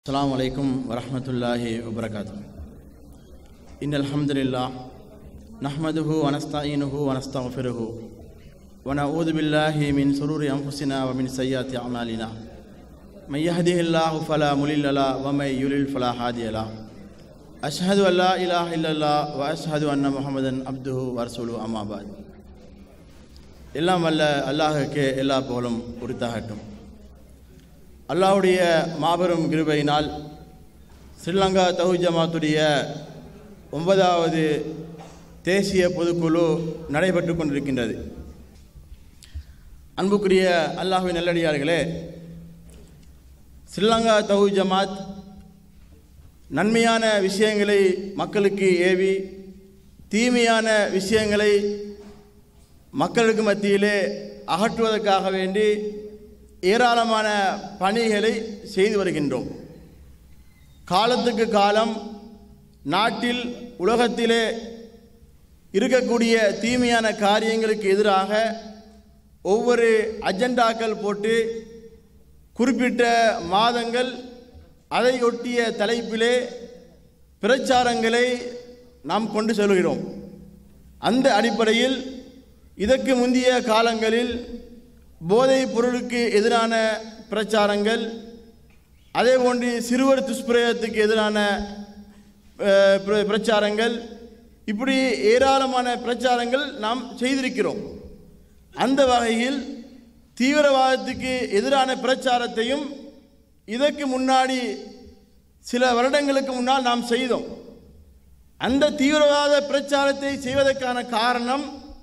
السلام عليكم ورحمة الله وبركاته إن الحمد لله نحمده ونستعينه ونستغفره ونعوذ بالله من شرور أنفسنا ومن سيئات أعمالنا من يهده الله فلا مضل له ومن يضلل فلا هادي له أشهد أن لا إله إلا الله وأشهد أن محمدا عبده ورسوله أما بعد எல்லாம் வல்ல அல்லாஹுக்கு எல்லா புகழும் உரித்தாகட்டும் அல்லாஹ்வுடைய மாபெரும் கிருபையினால் ஸ்ரீலங்கா தௌ ஜமாத்துடைய ஒன்பதாவது தேசிய பொதுக்குழு நடைபெற்று கொண்டிருக்கின்றது அன்புக்குரிய அல்லாஹுவின் நல்லடியார்களே ஸ்ரீலங்கா தௌ ஜமாத் நன்மையான விஷயங்களை மக்களுக்கு ஏவி தீமையான விஷயங்களை மக்களுக்கு மத்தியிலே அகற்றுவதற்காக வேண்டி ஏராளமான பணிகளை செய்து வருகின்றோம் காலத்துக்கு காலம் நாட்டில் உலகத்திலே இருக்கக்கூடிய தீமையான காரியங்களுக்கு எதிராக ஒவ்வொரு அஜெண்டாக்கள் போட்டு குறிப்பிட்ட மாதங்கள் அதை ஒட்டிய தலைப்பிலே பிரச்சாரங்களை நாம் கொண்டு செல்கிறோம் அந்த அடிப்படையில் இதற்கு முந்தைய காலங்களில் போதைப் பொருளுக்கு எதிரான பிரச்சாரங்கள் அதே போன்று சிறுவர் துஷ்பிரயோகத்துக்கு எதிரான அஹ், பிர- பிரச்சாரங்கள் இப்படி ஏராளமான பிரச்சாரங்கள் நாம் செய்திருக்கிறோம் அந்த வகையில் தீவிரவாதத்துக்கு எதிரான பிரச்சாரத்தையும் இதற்கு முன்னாடி சில வருடங்களுக்கு முன்னால் நாம் செய்தோம் அந்த தீவிரவாத பிரச்சாரத்தை செய்வதற்கான காரணம்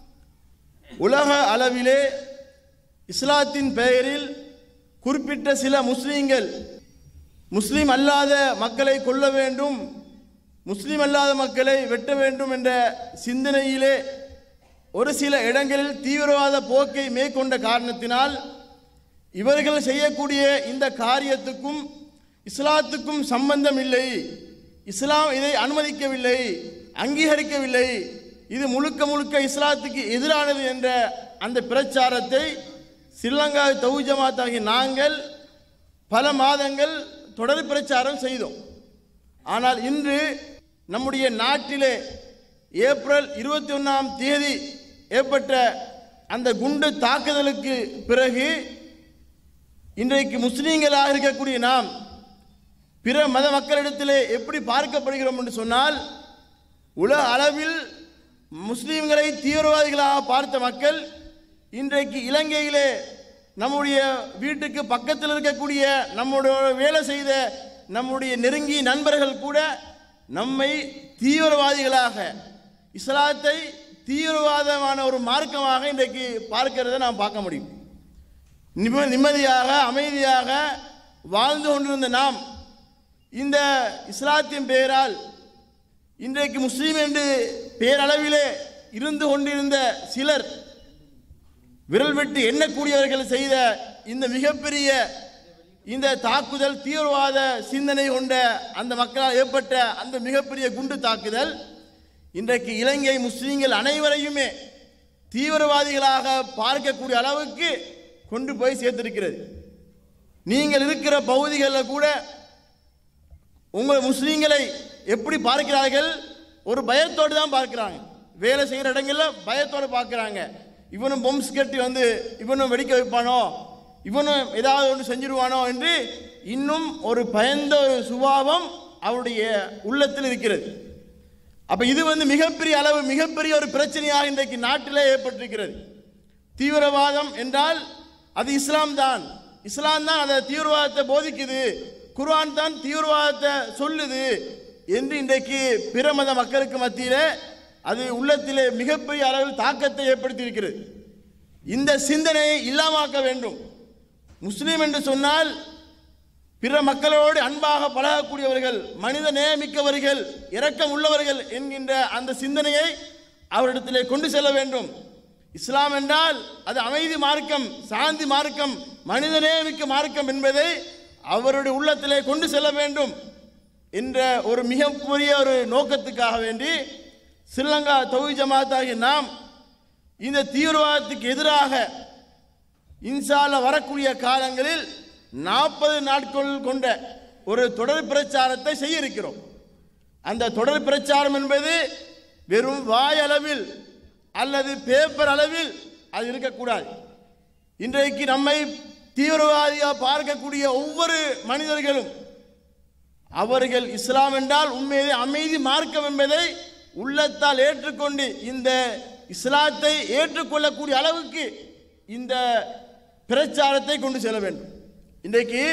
உலக அளவிலே இஸ்லாத்தின் பெயரில் குறிப்பிட்ட சில முஸ்லீம்கள் முஸ்லீம் அல்லாத மக்களை கொல்ல வேண்டும் முஸ்லீம் அல்லாத மக்களை வெட்ட வேண்டும் என்ற சிந்தனையிலே ஒரு சில இடங்களில் தீவிரவாத போக்கை மேற்கொண்ட காரணத்தினால் இவர்கள் செய்யக்கூடிய இந்த காரியத்துக்கும் இஸ்லாத்துக்கும் சம்பந்தம் இல்லை இஸ்லாம் இதை அனுமதிக்கவில்லை அங்கீகரிக்கவில்லை இது முழுக்க முழுக்க இஸ்லாத்துக்கு எதிரானது என்ற அந்த பிரச்சாரத்தை ஸ்ரீலங்கா தௌ ஜமாத் ஆகிய நாங்கள் பல மாதங்கள் தொடர் பிரச்சாரம் செய்தோம் ஆனால் இன்று நம்முடைய நாட்டிலே ஏப்ரல் இருபத்தி ஒன்றாம் தேதி ஏற்பட்ட அந்த குண்டு தாக்குதலுக்கு பிறகு இன்றைக்கு முஸ்லீம்களாக இருக்கக்கூடிய நாம் பிற மத மக்களிடத்திலே எப்படி பார்க்கப்படுகிறோம் என்று சொன்னால் உலக அளவில் முஸ்லீம்களை தீவிரவாதிகளாக பார்த்த மக்கள் இன்றைக்கு இலங்கையிலே நம்முடைய வீட்டுக்கு பக்கத்தில் இருக்கக்கூடிய நம்முடைய வேலை செய்த நம்முடைய நெருங்கிய நண்பர்கள் கூட நம்மை தீவிரவாதிகளாக இஸ்லாத்தை தீவிரவாதமான ஒரு மார்க்கமாக இன்றைக்கு பார்க்கிறதை நாம் பார்க்க முடியும் நிம்ம- நிம்மதியாக அமைதியாக வாழ்ந்து கொண்டிருந்த நாம் இந்த இஸ்லாத்தின் பெயரால் இன்றைக்கு முஸ்லீம் என்று பேரளவிலே இருந்து கொண்டிருந்த சிலர் விரல் விட்டு எண்ணக்கூடியவர்கள் செய்த இந்த மிகப்பெரிய இந்த தாக்குதல் தீவிரவாத சிந்தனை கொண்ட அந்த மக்களால் ஏற்பட்ட அந்த மிகப்பெரிய குண்டு தாக்குதல் இன்றைக்கு இலங்கை முஸ்லீம்கள் அனைவரையுமே தீவிரவாதிகளாக பார்க்கக்கூடிய அளவுக்கு கொண்டு போய் சேர்த்திருக்கிறது நீங்கள் இருக்கிற பகுதிகளில் கூட உங்கள் முஸ்லீம்களை எப்படி பார்க்கிறார்கள் ஒரு பயத்தோடு தான் பார்க்கிறாங்க வேலை செய்கிற இடங்கள்ல பயத்தோடு பார்க்குறாங்க இவனும் பொம்ஸ் கட்டி வந்து இவனும் வெடிக்க வைப்பானோ இவனும் ஏதாவது ஒன்று செஞ்சிருவானோ என்று இன்னும் ஒரு பயந்த ஒரு சுபாவம் அவருடைய உள்ளத்தில் இருக்கிறது அப்ப இது வந்து மிகப்பெரிய அளவு மிகப்பெரிய ஒரு பிரச்சனையாக இன்றைக்கு நாட்டிலே ஏற்பட்டிருக்கிறது தீவிரவாதம் என்றால் அது இஸ்லாம் தான் இஸ்லாம் தான் அதை தீவிரவாதத்தை போதிக்குது குர்ஆன் தான் தீவிரவாதத்தை சொல்லுது என்று இன்றைக்கு பிற மத மக்களுக்கு மத்தியிலே அது உள்ளத்திலே மிகப்பெரிய அளவில் தாக்கத்தை ஏற்படுத்தி இருக்கிறது இந்த சிந்தனையை இல்லாமாக்க வேண்டும் முஸ்லீம் என்று சொன்னால் பிற மக்களோடு அன்பாக பழகக்கூடியவர்கள் மனித நேயமிக்கவர்கள் இரக்கம் உள்ளவர்கள் என்கின்ற அந்த சிந்தனையை அவரிடத்திலே கொண்டு செல்ல வேண்டும் இஸ்லாம் என்றால் அது அமைதி மார்க்கம் சாந்தி மார்க்கம் மனித நேயமிக்க மார்க்கம் என்பதை அவருடைய உள்ளத்திலே கொண்டு செல்ல வேண்டும் என்ற ஒரு மிகப்பெரிய ஒரு நோக்கத்துக்காக வேண்டி ஸ்ரீலங்கா தொகுதி ஜமாத்தாகிய நாம் இந்த தீவிரவாதத்துக்கு எதிராக இன்ஷால்ல வரக்கூடிய காலங்களில் நாற்பது நாட்கள் கொண்ட ஒரு தொடர் பிரச்சாரத்தை செய்ய இருக்கிறோம் அந்த தொடர் பிரச்சாரம் என்பது வெறும் வாய் அளவில் அல்லது பேப்பர் அளவில் அது இருக்கக்கூடாது இன்றைக்கு நம்மை தீவிரவாதியாக பார்க்கக்கூடிய ஒவ்வொரு மனிதர்களும் அவர்கள் இஸ்லாம் என்றால் உண்மையிலே அமைதி மார்க்கம் என்பதை உள்ளத்தால் ஏற்றுக்கொண்டு இந்த இஸ்லாத்தை ஏற்றுக்கொள்ளக்கூடிய அளவுக்கு இந்த பிரச்சாரத்தை கொண்டு செல்ல வேண்டும் இன்றைக்கு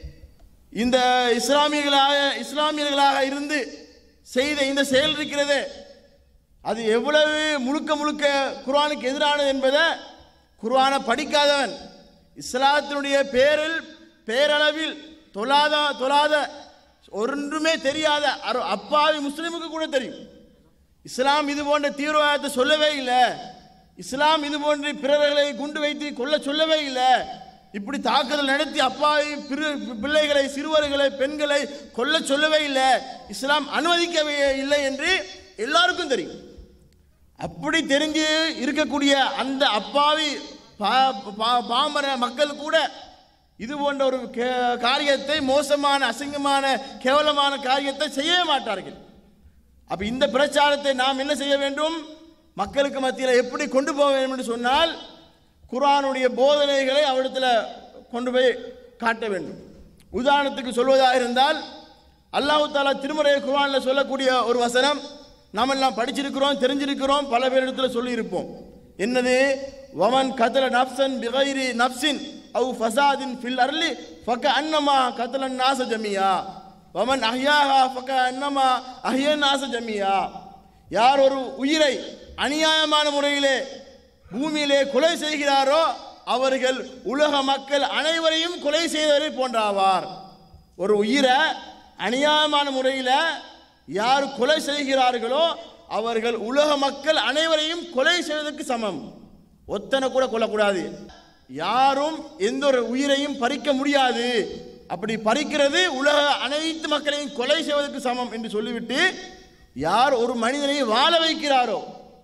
இந்த இஸ்லாமியர்களாக இஸ்லாமியர்களாக இருந்து செய்த இந்த செயல் இருக்கிறதே அது எவ்வளவு முழுக்க முழுக்க குர்ஆனுக்கு எதிரானது என்பதை குர்ஆனை படிக்காதவன் இஸ்லாத்தினுடைய பேரில் பேரளவில் தொழாத தொழாத ஒன்றுமே தெரியாத அரு- அப்பாவி முஸ்லிமுக்கு கூட தெரியும் இஸ்லாம் இது போன்ற தீவிரவாதத்தை சொல்லவே இல்லை இஸ்லாம் இது போன்று பிறர்களை குண்டு வைத்து கொல்ல சொல்லவே இல்லை இப்படி தாக்குதல் நடத்தி அப்பாவி பிற- பிள்ளைகளை சிறுவர்களை பெண்களை கொல்ல சொல்லவே இல்லை இஸ்லாம் அனுமதிக்கவே இல்லை என்று எல்லாருக்கும் தெரியும் அப்படி தெரிஞ்சு இருக்கக்கூடிய அந்த அப்பாவி பா- பா- பாமர மக்கள் கூட இது போன்ற ஒரு கே- காரியத்தை மோசமான அசிங்கமான கேவலமான காரியத்தை செய்யவே மாட்டார்கள் அப்ப இந்த பிரச்சாரத்தை நாம் என்ன செய்ய வேண்டும் மக்களுக்கு மத்தியில் எப்படி கொண்டு போக வேண்டும் என்று சொன்னால் குர்ஆனுடைய போதனைகளை அவரிடத்தில் கொண்டு போய் காட்ட வேண்டும் உதாரணத்துக்கு சொல்வதாக இருந்தால் அல்லாஹ் தாலா திருமறை குர்ஆனில் சொல்லக்கூடிய ஒரு வசனம் நாம் எல்லாம் படிச்சிருக்கிறோம் தெரிஞ்சிருக்கிறோம் பல பேரிடத்தில் சொல்லியிருப்போம் என்னது வமன் கதல நப்சன் பிகைரி நப்சின் அவு ஃபசாதின் ஃபில் அர்லி ஃபக அன்னமா கதலன் நாச ஜமியா வமன் அஹ்யாஹா ஃபக அன்னமா அஹ்யன் நாச ஜமியா யார் ஒரு உயிரை அநியாயமான முறையிலே பூமியிலே கொலை செய்கிறாரோ அவர்கள் உலக மக்கள் அனைவரையும் கொலை செய்தவரை போன்றாவார் ஒரு உயிரை அநியாயமான முறையில் யார் கொலை செய்கிறார்களோ அவர்கள் உலக மக்கள் அனைவரையும் கொலை செய்வதற்கு சமம் ஒத்தனை கூட கொல்லக்கூடாது யாரும் எந்த ஒரு உயிரையும் பறிக்க முடியாது அப்படி பறிக்கிறது உலக அனைத்து மக்களையும் கொலை செய்வதற்கு சமம் என்று சொல்லிவிட்டு யார் ஒரு மனிதனை வாழ வைக்கிறாரோ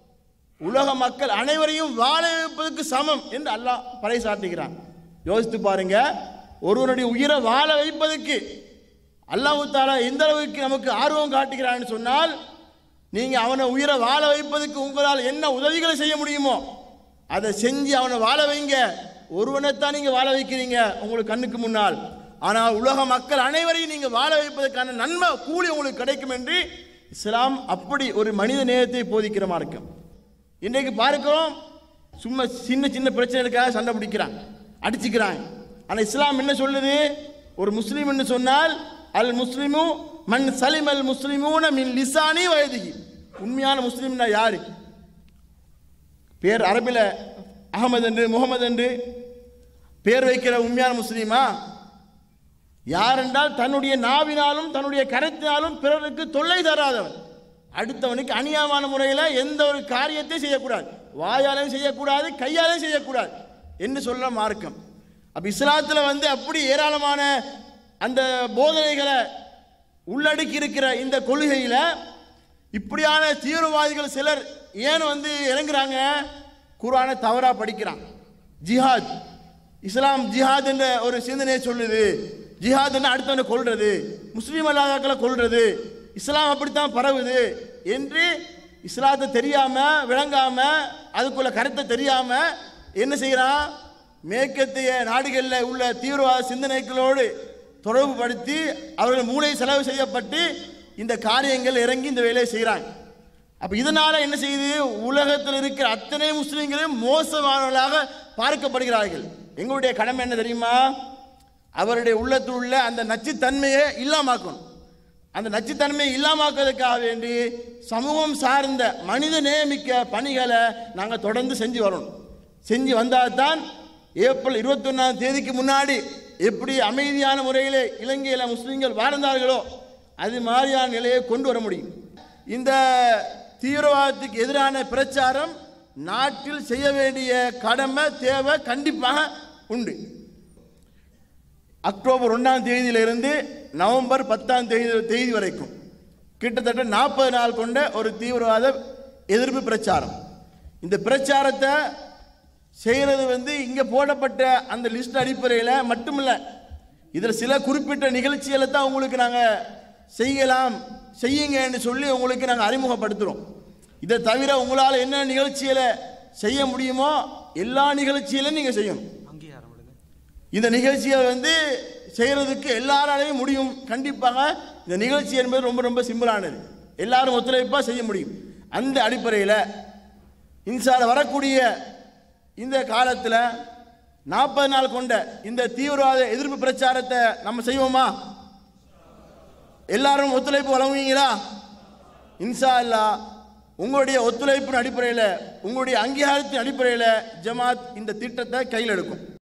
உலக மக்கள் அனைவரையும் வாழ வைப்பதற்கு சமம் என்று அல்லாஹ் பறைசாட்டுகிறான் யோசித்து பாருங்க ஒருவனுடைய உயிரை வாழ வைப்பதற்கு அல்லாஹ் தாலா எந்த அளவுக்கு நமக்கு ஆர்வம் காட்டுகிறான்னு சொன்னால் நீங்க அவனை உயிரை வாழ வைப்பதற்கு உங்களால் என்ன உதவிகளை செய்ய முடியுமோ அதை செஞ்சு அவனை வாழ வைங்க ஒருவனைத்தான் நீங்க வாழ வைக்கிறீங்க உங்களுக்கு கண்ணுக்கு முன்னால் ஆனால் உலக மக்கள் அனைவரையும் நீங்க வாழ வைப்பதற்கான நன்மை கூலி உங்களுக்கு கிடைக்கும் என்று இஸ்லாம் அப்படி ஒரு மனித நேயத்தை போதிக்கிற மார்க்கம் இன்றைக்கு பார்க்கிறோம் சும்மா சின்ன சின்ன பிரச்சனைக்காக சண்டை பிடிக்கிறாங்க அடிச்சுக்கிறாங்க ஆனால் இஸ்லாம் என்ன சொல்லுது ஒரு முஸ்லீம் என்று சொன்னால் அல் முஸ்லிமு மன் சலிம் அல் முஸ்லிமூன மின் லிசானி வயதுகி உண்மையான முஸ்லீம்னா யாரு பேர் அரபில் அகமது என்று முகமது என்று பேர் வைக்கிற உண்மையான முஸ்லீமா யார் என்றால் தன்னுடைய நாவினாலும் தன்னுடைய கரத்தினாலும் பிறருக்கு தொல்லை தராதவன் அடுத்தவனுக்கு அநியாயமான முறையில் எந்த ஒரு காரியத்தை செய்யக்கூடாது வாயாலையும் செய்யக்கூடாது கையாலையும் செய்யக்கூடாது என்று சொல்ல மார்க்கம் அப்ப இஸ்லாத்தில் வந்து அப்படி ஏராளமான அந்த போதனைகளை உள்ளடக்கி இருக்கிற இந்த கொள்கையில் இப்படியான தீவிரவாதிகள் சிலர் ஏன் வந்து இறங்குறாங்க குர்ஆனை தவறா படிக்கிறாங்க ஜிஹாத் இஸ்லாம் ஜிஹாத் என்ற ஒரு சிந்தனையை சொல்லுது ஜிஹாத் என்ன அடுத்தவனை கொல்றது முஸ்லீம் அல்லாதாக்களை கொல்றது இஸ்லாம் அப்படித்தான் பரவுது என்று இஸ்லாத்தை தெரியாம விளங்காம அதுக்குள்ள கருத்தை தெரியாம என்ன செய்யறான் மேற்கத்திய நாடுகளில் உள்ள தீவிரவாத சிந்தனைகளோடு தொடர்பு படுத்தி அவர்கள் மூளை செலவு செய்யப்பட்டு இந்த காரியங்கள் இறங்கி இந்த வேலையை செய்கிறாங்க அப்ப இதனால என்ன செய்யுது உலகத்தில் இருக்கிற அத்தனை முஸ்லிம்களும் மோசமானவர்களாக பார்க்கப்படுகிறார்கள் எங்களுடைய கடமை என்ன தெரியுமா அவருடைய உள்ளத்தில் உள்ள அந்த நச்சுத்தன்மையை இல்லாமாக்கணும் அந்த நச்சுத்தன்மையை இல்லாமாக்குவதற்காக வேண்டி சமூகம் சார்ந்த மனித நேமிக்க பணிகளை நாங்கள் தொடர்ந்து செஞ்சு வரணும் செஞ்சு வந்தால் தான் ஏப்ரல் இருபத்தொன்னாம் தேதிக்கு முன்னாடி எப்படி அமைதியான முறையிலே இலங்கையில் முஸ்லீம்கள் வாழ்ந்தார்களோ அது மாதிரியான நிலையை கொண்டு வர முடியும் இந்த தீவிரவாதத்துக்கு எதிரான பிரச்சாரம் நாட்டில் செய்ய வேண்டிய கடமை தேவை கண்டிப்பாக உண்டு அக்டோபர் ஒன்றாம் தேதியிலிருந்து நவம்பர் பத்தாம் தேதி தேதி வரைக்கும் கிட்டத்தட்ட நாற்பது நாள் கொண்ட ஒரு தீவிரவாத எதிர்ப்பு பிரச்சாரம் இந்த பிரச்சாரத்தை செய்கிறது வந்து இங்கே போடப்பட்ட அந்த லிஸ்ட் அடிப்படையில் மட்டுமில்ல இதில் சில குறிப்பிட்ட நிகழ்ச்சிகளை தான் உங்களுக்கு நாங்கள் செய்யலாம் செய்யுங்கன்னு சொல்லி உங்களுக்கு நாங்கள் அறிமுகப்படுத்துகிறோம் இதை தவிர உங்களால் என்ன நிகழ்ச்சிகளை செய்ய முடியுமோ எல்லா நிகழ்ச்சியிலும் நீங்கள் செய்யணும் இந்த நிகழ்ச்சியை வந்து செய்கிறதுக்கு எல்லாராலையும் முடியும் கண்டிப்பாக இந்த நிகழ்ச்சி என்பது ரொம்ப ரொம்ப சிம்பிளானது எல்லாரும் ஒத்துழைப்பாக செய்ய முடியும் அந்த அடிப்படையில் இன்சால வரக்கூடிய இந்த காலத்தில் நாற்பது நாள் கொண்ட இந்த தீவிரவாத எதிர்ப்பு பிரச்சாரத்தை நம்ம செய்வோமா எல்லாரும் ஒத்துழைப்பு வழங்குவீங்களா இன்சா அல்லா உங்களுடைய ஒத்துழைப்பின் அடிப்படையில் உங்களுடைய அங்கீகாரத்தின் அடிப்படையில் ஜமாத் இந்த திட்டத்தை கையில் எடுக்கும்